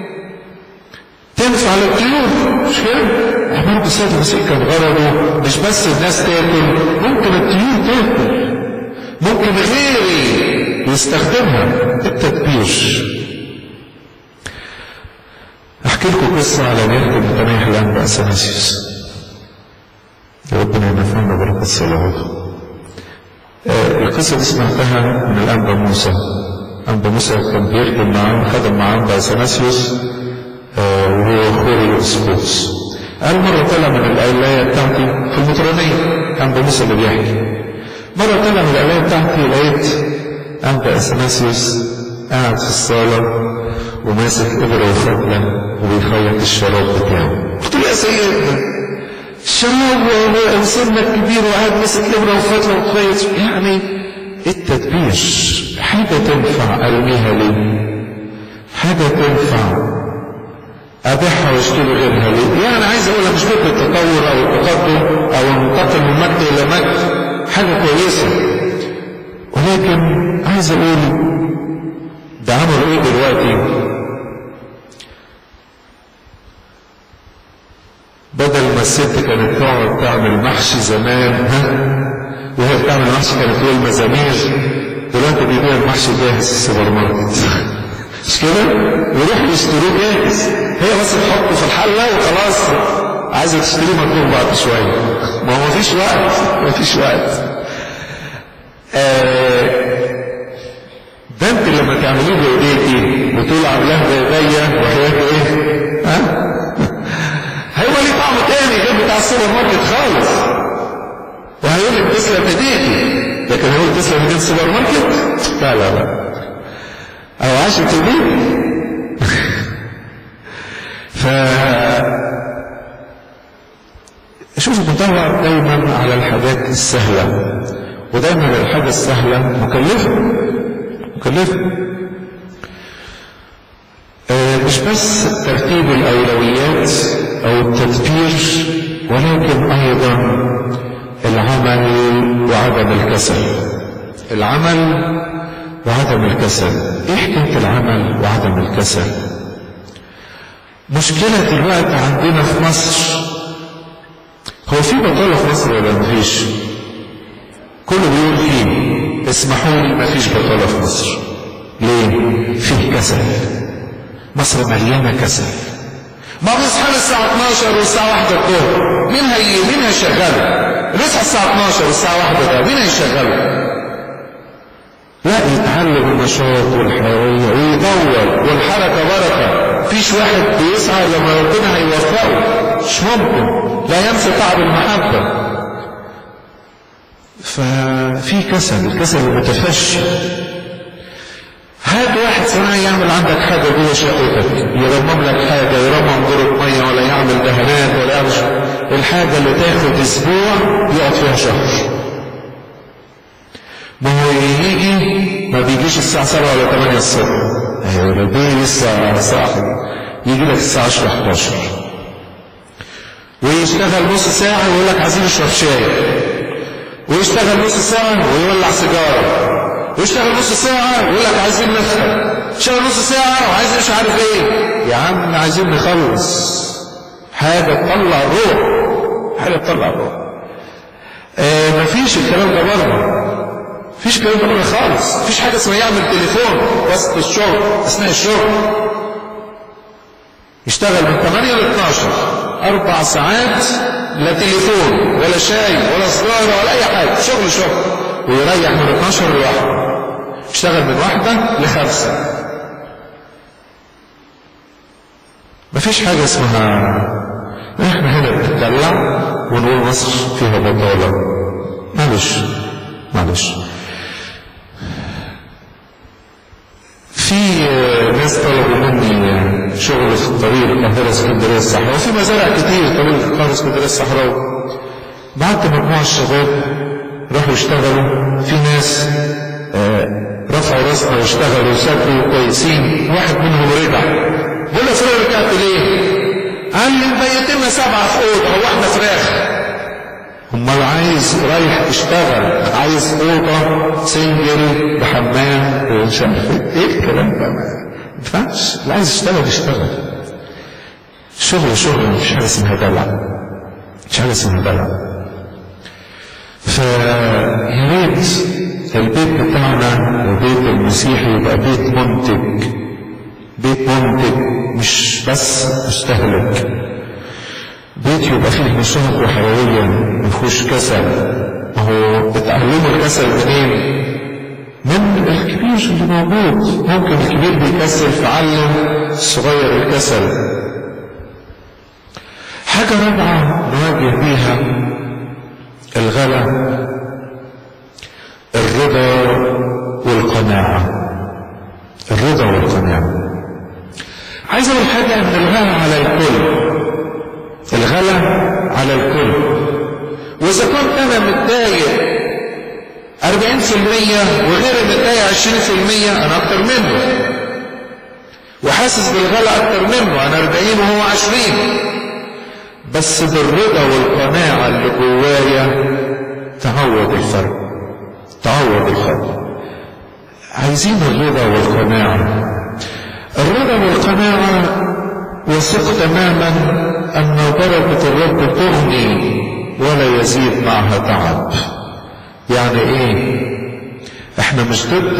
تنفع للطيور مش كده؟ عمر بسيط المسيح كان غرضه مش بس الناس تاكل ممكن الطيور تاكل ممكن غيري يستخدمها التدبير احكي لكم قصة على نهر متناح الانباء سناسيوس ربنا ينفعنا بركة صلواته آه القصة دي سمعتها من الأنبا موسى أنبا موسى كان بيخدم معاه خدم معاه أنبا سناسيوس آه وهو خوري أسبوس قال مرة طلع من الآية بتاعتي في المطرانية أنبا موسى اللي بيحكي مرة طلع من الآية بتاعتي لقيت أنبا أثناسيوس قاعد في الصالة وماسك إبرة وفتلة وبيخيط الشراب بتاعه قلت له يا سيدنا الشراب وسنك كبير وقاعد ماسك إبرة وفتلة وتخيط يعني التدبير حاجة تنفع أرميها ليه حاجة تنفع أبيعها واشتري غيرها ليه يعني عايز أقولها مش ضد التطور أو التقدم أو الانتقل من مجد إلى مجد حاجة كويسة ولكن عايز أقول ده عملوا إيه دلوقتي بدل ما الست كانت تقعد تعمل محشي زمان ها وهي بتعمل محشي كانت تقول مزامير دلوقتي بيبيع المحشي جاهز في السوبر ماركت مش كده؟ يروحوا يشتروه جاهز هي بس تحطه في الحله وخلاص عايزه تشتريه مطلوب بعد شويه ما هو مفيش وقت مفيش وقت آه ده انت لما تعمليه بايديكي وتقول عاملاه بايديا وحياته ايه؟ ها؟ هيبقى ليه طعم تاني غير بتاع السوبر ماركت خالص وهيقول لك تسلم ايديكي لكن هيقول تسلم ايدين السوبر ماركت؟ لا لا لا او عاشت البيت ف شوفوا بدور دايما على الحاجات السهلة ودايما الحاجة السهلة مكلفة مكلفة آه، مش بس ترتيب الأولويات أو التدبير ولكن أيضا العمل وعدم الكسل العمل وعدم الكسل ايه حكاية العمل وعدم الكسل مشكلة دلوقتي عندنا في مصر هو في بطالة في مصر ولا مفيش كله بيقول فيه اسمحوا لي مفيش بطالة في مصر ليه فيه كسل مصر مليانة كسل ما بيصحى الساعة 12 والساعة 1 الظهر مين هي مين هيشغله؟ بيصحى الساعة 12 والساعة 1 ده مين هيشغله؟ لا يتعلم النشاط والحيوية ويدور والحركة بركة فيش واحد بيسعى لما ربنا هيوفقه مش ممكن لا ينسى تعب المحبة ففي كسل الكسل المتفشي هات واحد صناعي يعمل عندك حاجة جوه شقتك يرمم لك حاجة يرمم دورة مية ولا يعمل دهانات ولا يعمل الحاجة اللي تاخد اسبوع يقعد فيها شهر ما هو يجي ما بيجيش الساعة 7 ولا 8 الصبح ايوه ده بيه لسه صاحي يجي لك الساعة 10 11 ويشتغل نص ساعة ويقول لك عايزين نشرب شاي ويشتغل نص ساعة ويولع سيجارة ويشتغل نص ساعة ويقول لك عايزين نفطر يشتغل نص ساعة وعايز مش عارف ايه يا عم عايزين نخلص حاجة تطلع الروح حاجة تطلع الروح آه مفيش الكلام ده بره مفيش الكلام ده بره خالص مفيش حاجة اسمها يعمل تليفون وسط الشغل أثناء الشغل يشتغل من 8 ل 12 أربع ساعات لا تليفون ولا شاي ولا سجارة ولا أي حاجة شغل شغل ويريح من 12 لواحدة يشتغل من واحدة لخمسة مفيش حاجة اسمها احنا هنا بنتدلع ونقول مصر فيها بطالة معلش معلش في ناس طلبوا مني شغل في الطريق القاهرة اسكندرية الصحراء وفي مزارع كتير طريق القاهرة اسكندرية الصحراء بعت مجموعة الشباب راحوا يشتغلوا في ناس آه رفعوا راسنا واشتغلوا وسافروا كويسين واحد منهم رجع بقول له فراخ رجعت ليه؟ قال لي مبيتنا سبعة في أوضة هو احنا فراخ امال عايز رايح تشتغل عايز اوضه سنجل بحمام ومش عارف ايه الكلام ده ما ينفعش اللي عايز يشتغل يشتغل شغل شغل مفيش حاجه اسمها دلع مفيش حاجه اسمها دلع فيا ريت البيت بتاعنا البيت المسيحي يبقى بيت منتج بيت منتج مش بس مستهلك بيت يبقى فيه نشاط وحيوية ما فيهوش كسل ما هو اتعلموا الكسل منين؟ من الكبير اللي موجود ممكن الكبير بيكسل فعلم الصغير الكسل حاجة رابعة نواجه بيها الغلا الرضا والقناعة الرضا والقناعة عايز اقول حاجة ان الغلا على الكل الغلا على الكل واذا كنت انا متضايق 40% وغيري متضايق 20% انا اكتر منه وحاسس بالغلا اكتر منه انا 40 وهو 20 بس بالرضا والقناعة اللي جوايا تعوض الفرق تعوض الفرق عايزين الرضا والقناعة الرضا والقناعة وثق تماما أن بركة الرب تغني ولا يزيد معها تعب يعني ايه احنا مش ضد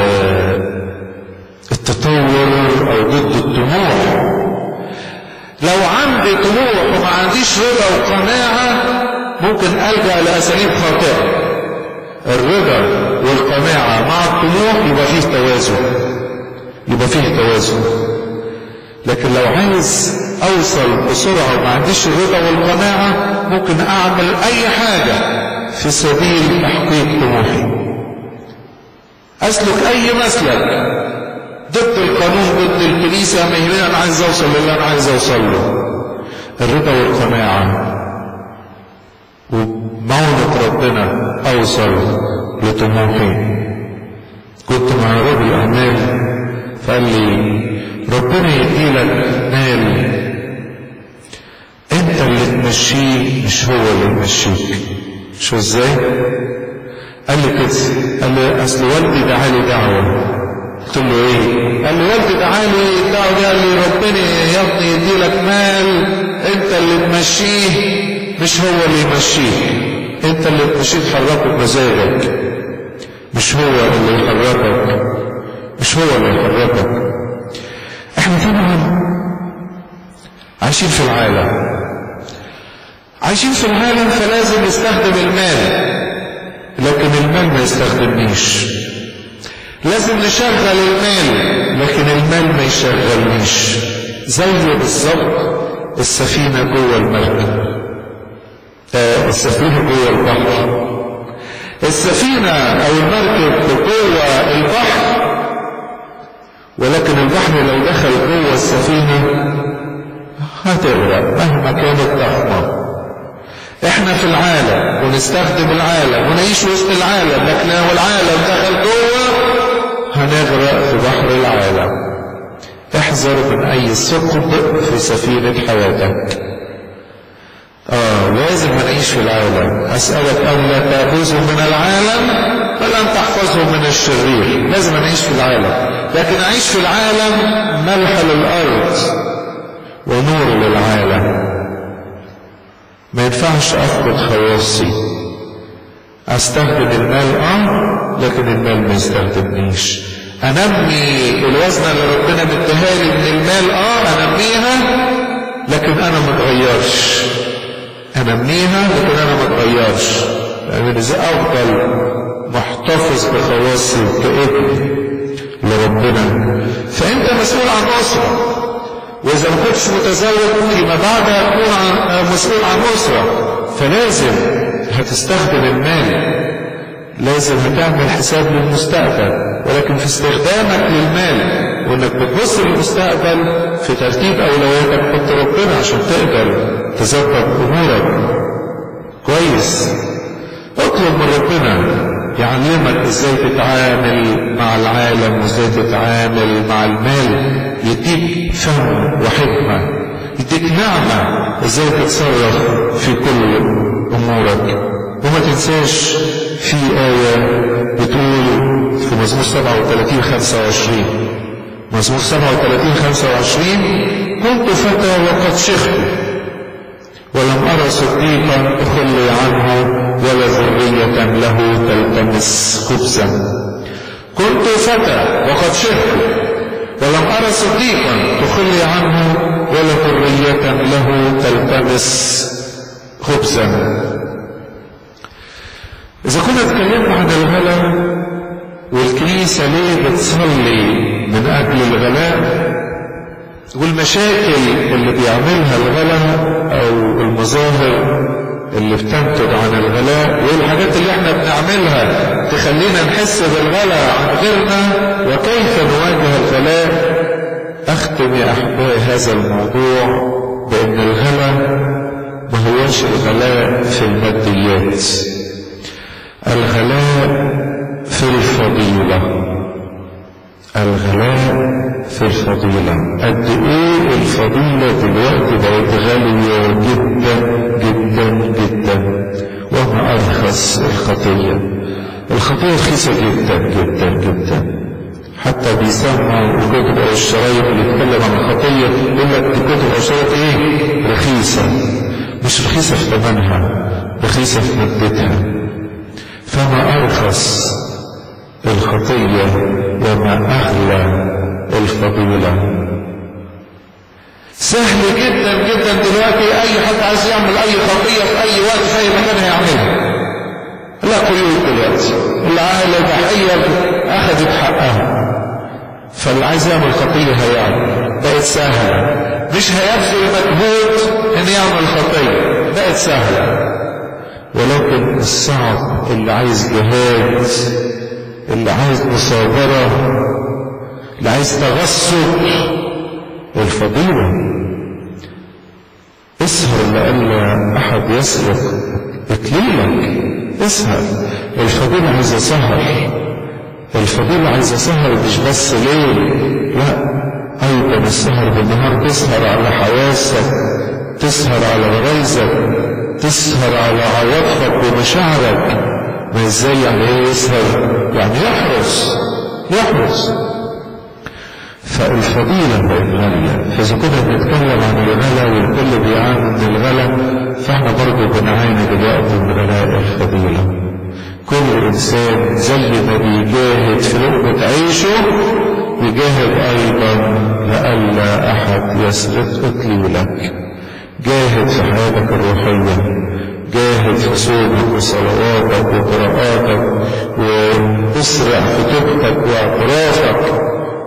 التطور او ضد الطموح لو عندي طموح وما عنديش رضا وقناعة ممكن ألجأ لأساليب خاطئة الرضا والقناعة مع الطموح يبقى فيه توازن يبقى فيه توازن لكن لو عايز اوصل بسرعة وما عنديش الرضا والقناعة ممكن اعمل اي حاجة في سبيل تحقيق طموحي اسلك اي مسلك ضد القانون ضد الكنيسة ما يهمني أنا عايز أوصل للي أنا عايز أوصل له الرضا والقناعة وبمعونة ربنا أوصل لطموحي كنت مع رجل أعمال فقال لي ربنا يديلك مال انت اللي تمشيه مش هو اللي يمشيك شو ازاي قال لي كده قال لي اصل والدي دعالي دعوه قلت له ايه قال لي والدي دعالي الدعوه دي قال لي ربنا يا ابني يديلك مال انت اللي تمشيه مش هو اللي يمشيك انت اللي تمشيه تحركه بمزاجك مش هو اللي يحركك مش هو اللي يحركك احنا طبعا عايشين في العالم عايشين في العالم فلازم نستخدم المال لكن المال ما يستخدمنيش لازم نشغل المال لكن المال ما يشغلنيش زي بالظبط السفينة جوه المركب آه السفينة جوه البحر السفينة أو المركب جوه البحر ولكن البحر لو دخل جوه السفينة هتغرق مهما كانت ضخمة احنا في العالم ونستخدم العالم ونعيش وسط العالم لكن لو العالم دخل جوه هنغرق في بحر العالم احذر من اي ثقب في سفينة حياتك اه لازم نعيش في العالم اسألك ان لا تأخذهم من العالم فلن تحفظهم من الشرير لازم نعيش في العالم لكن اعيش في العالم ملح للارض ونور للعالم ما ينفعش افقد خواصي استخدم المال اه لكن المال ما يستخدمنيش انمي الوزنة اللي ربنا مديها لي من المال اه انميها لكن انا ما اتغيرش انميها لكن انا ما اتغيرش لان ازاي افضل محتفظ بخواصي كابن لربنا فانت مسؤول عن اسره واذا ما كنتش متزوج فيما بعد هتكون مسؤول عن اسره فلازم هتستخدم المال لازم هتعمل حساب للمستقبل ولكن في استخدامك للمال وانك بتبص للمستقبل في ترتيب اولوياتك حط ربنا عشان تقدر تظبط امورك كويس اطلب من ربنا يعلمك ازاي تتعامل مع العالم وازاي تتعامل مع المال يديك فهم وحكمة يديك نعمة ازاي تتصرف في كل امورك وما تنساش في آية بتقول في مزمور 37 25 مزمور 37 25 كنت فتى وقد شخت ولم أرى صديقا أخلي عنه ولا ذرية له تلتمس خبزا كنت فتى وقد شهت ولم أرى صديقا تخلي عنه ولا ذرية له تلتمس خبزا إذا كنا اتكلمنا عن الغلا والكنيسة ليه بتصلي من أجل الغلاء والمشاكل اللي بيعملها الغلا او المظاهر اللي بتنتج عن الغلاء والحاجات اللي احنا بنعملها تخلينا نحس بالغلا عن غيرنا وكيف نواجه الغلاء اختم يا احبائي هذا الموضوع بان الغلا ما هوش الغلاء في الماديات الغلاء في الفضيله الغلاء في الفضيلة قد ايه الفضيلة دلوقتي بقت غالية جدا جدا جدا وما ارخص الخطية الخطية رخيصة جدا جدا جدا حتى بيسموا الكتب او الشرايط اللي بيتكلم عن الخطية يقول لك دي كتب او شرايط ايه رخيصة مش رخيصة في ثمنها رخيصة في مادتها فما ارخص الخطية وما أغلى الفضيلة سهل جدا جدا دلوقتي أي حد عايز يعمل أي خطية في أي وقت في أي مكان هيعملها لا قيود دلوقتي العائلة البحرية أخذت حقها فاللي عايز يعمل خطية هيعمل بقت سهلة مش هيبذل مجهود إن يعمل خطية بقت سهلة ولكن الصعب اللي عايز جهاد اللي عايز مصابرة اللي عايز تغصب الفضيلة اسهر لألا أحد يسرق إكليلك اسهر الفضيلة عايزة سهر الفضيلة عايزة سهر مش بس ليل لا أيضا السهر بالنهار تسهر على حواسك تسهر على غريزك تسهر على عواطفك ومشاعرك ما ازاي يعني ايه يسهر يعني يحرص يحرص فالفضيلة بقت غالية فإذا كنا بنتكلم عن الغلا والكل بيعاني من الغلا فاحنا برضه بنعاني دلوقتي من غلاء الفضيلة كل إنسان زي ما بيجاهد في لقمة عيشه بيجاهد أيضا لئلا أحد يسرق إكليلك جاهد في حياتك الروحية جاهد في صومك وصلواتك وقراءاتك واسرع في توبتك واعترافك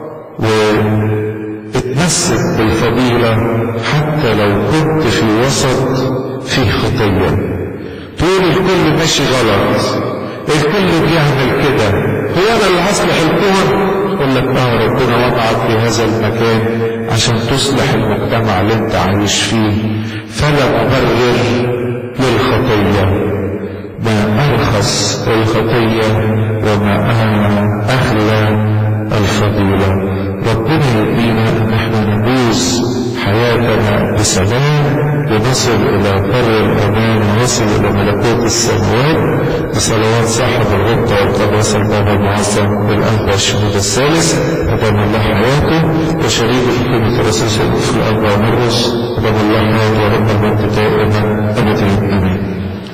واتمسك بالفضيلة حتى لو كنت في وسط فيه خطية تقول الكل ماشي غلط الكل بيعمل كده هو انا اللي هصلح الكون يقول لك اه ربنا وضعك في هذا المكان عشان تصلح المجتمع اللي انت عايش فيه فلا مبرر للخطيه ما أرخص الخطية وما أغلى الفضيلة ربنا يدينا أن احنا ندوس حياتنا بسلام ونصل إلى بر الأمان ونصل إلى ملكوت السماوات بصلوات صاحب الغبطة والقداسة البابا المعظم بالأنبا الشهود الثالث أدام الله حياته وشريك حكومة الرسول في الأنبا مرقس أدام الله حياته ورب المجد دائما أبدا آمين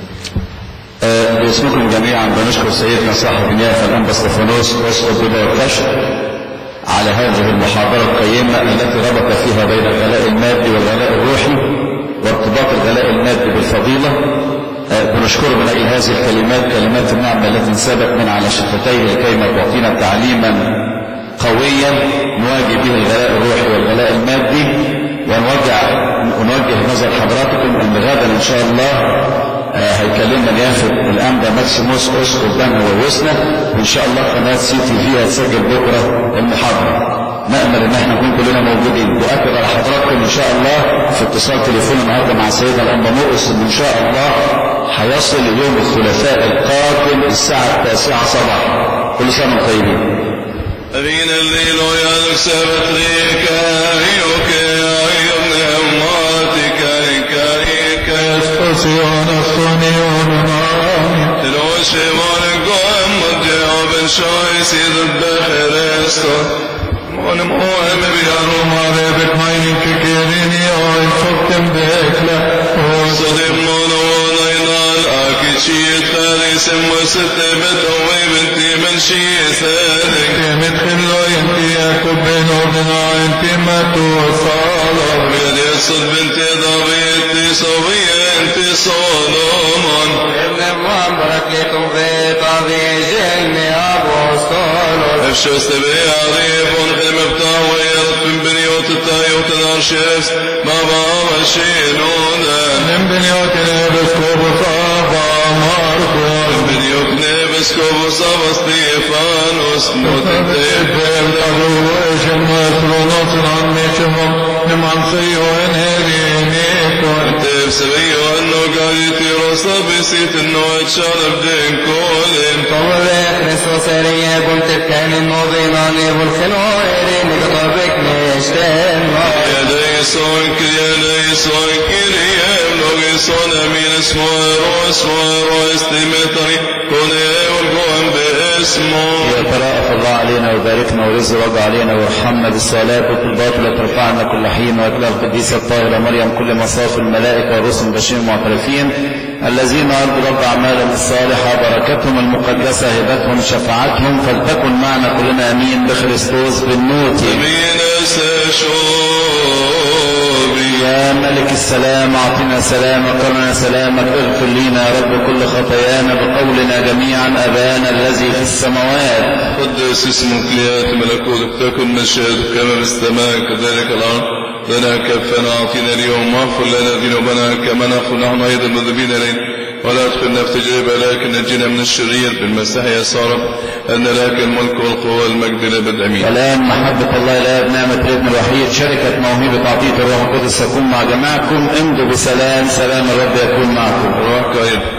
آه، باسمكم جميعا بنشكر سيدنا صاحب نيافة الأنبا استفانوس أسقط بلا القشر على هذه المحاضرة القيمة التي ربط فيها بين الغلاء المادي والغلاء الروحي وارتباط الغلاء المادي بالفضيلة آه، بنشكره من أجل هذه الكلمات كلمات النعمة التي انسبت من على شفتيه لكيما تعطينا تعليما قويا نواجه به الغلاء الروحي والغلاء المادي ونوجه ونوجه نظر حضراتكم ان غدا ان شاء الله آه، هيكلمنا نيافة الأنبا ماكسيموس أسقط دم ووسنة وإن شاء الله قناة سي تي في هتسجل بكرة المحاضرة نأمل إن احنا نكون كلنا موجودين وأكد على حضراتكم إن شاء الله في اتصال تليفون النهارده مع سيدنا الأنبا مرقس إن إن شاء الله هيصل يوم الثلاثاء القادم الساعة التاسعة صباحا كل سنة وانتم طيبين Vine lilo jag sövet rika och jag pneumatika karika Stasion Astonion Amen Roshi var gom och djävulen sjöjs i det bästa Mon mohem bjar och Mare bekmeinin kekerin jag i fokten bekla Så det monona innan akitjit där i sin muset beton och ibenti men skisäring Kemet khillo inti yakub ben ordina inti matu salam بيد يسد بنت ضبيت صبية انت صولومون ابن بركة في طبيج أبوستولوس افشو استبي عريب ونخدم بتاوير من بنيوت التايوت الارشيفس ما بابا شينونا من بنيوتنا بسكوب صابا ماركوس من بنيوت نيبس كوبو صابا ستيفانوس نوت انتيب انتيب سبيو انو قاعد يطيرو صبي سيت انو اتشال بدين كولين طول كريستوس ريه كنت كان النظيمان والخنوير نقطبك نشتن يا ليسون يا ليسون كريا لوغي صون امين اسمه رو اسمه رو استمتري كون والقوم باسمه يترأف الله علينا ويباركنا ويرزق رب علينا ويرحمنا بالصلاة والطلبات التي ترفعنا كل حين وإلى القديسة الطاهرة مريم كل مصاف الملائكة والرسل البشير المعترفين الذين أرجو رب أعمالهم الصالحة بركتهم المقدسة هبتهم شفاعتهم فلتكن معنا كلنا أمين بخريستوس بالنوت مين سشوبي يا ملك السلام أعطنا سلامك قرنا سلامك اغفر لنا يا رب كل خطايانا بقولنا جميعا أبانا الذي في السماوات قدس اسمك ليات ملكوتك تكن مشيئتك كما في السماء كذلك الأرض لنا كفنا أعطينا اليوم واغفر لنا ذنوبنا كما نغفر نحن أيضا المذنبين إلينا ولا تدخلنا في تجربة لكن نجينا من الشرير بالمسيح يسوع أن لك الملك والقوة والمجد للأبد آمين والآن محبة الله الآب نعمة الابن الوحيد شركة موهبة عطية الروح القدس تكون مع جماعكم امضوا بسلام سلام الرب يكون معكم روحك أيضا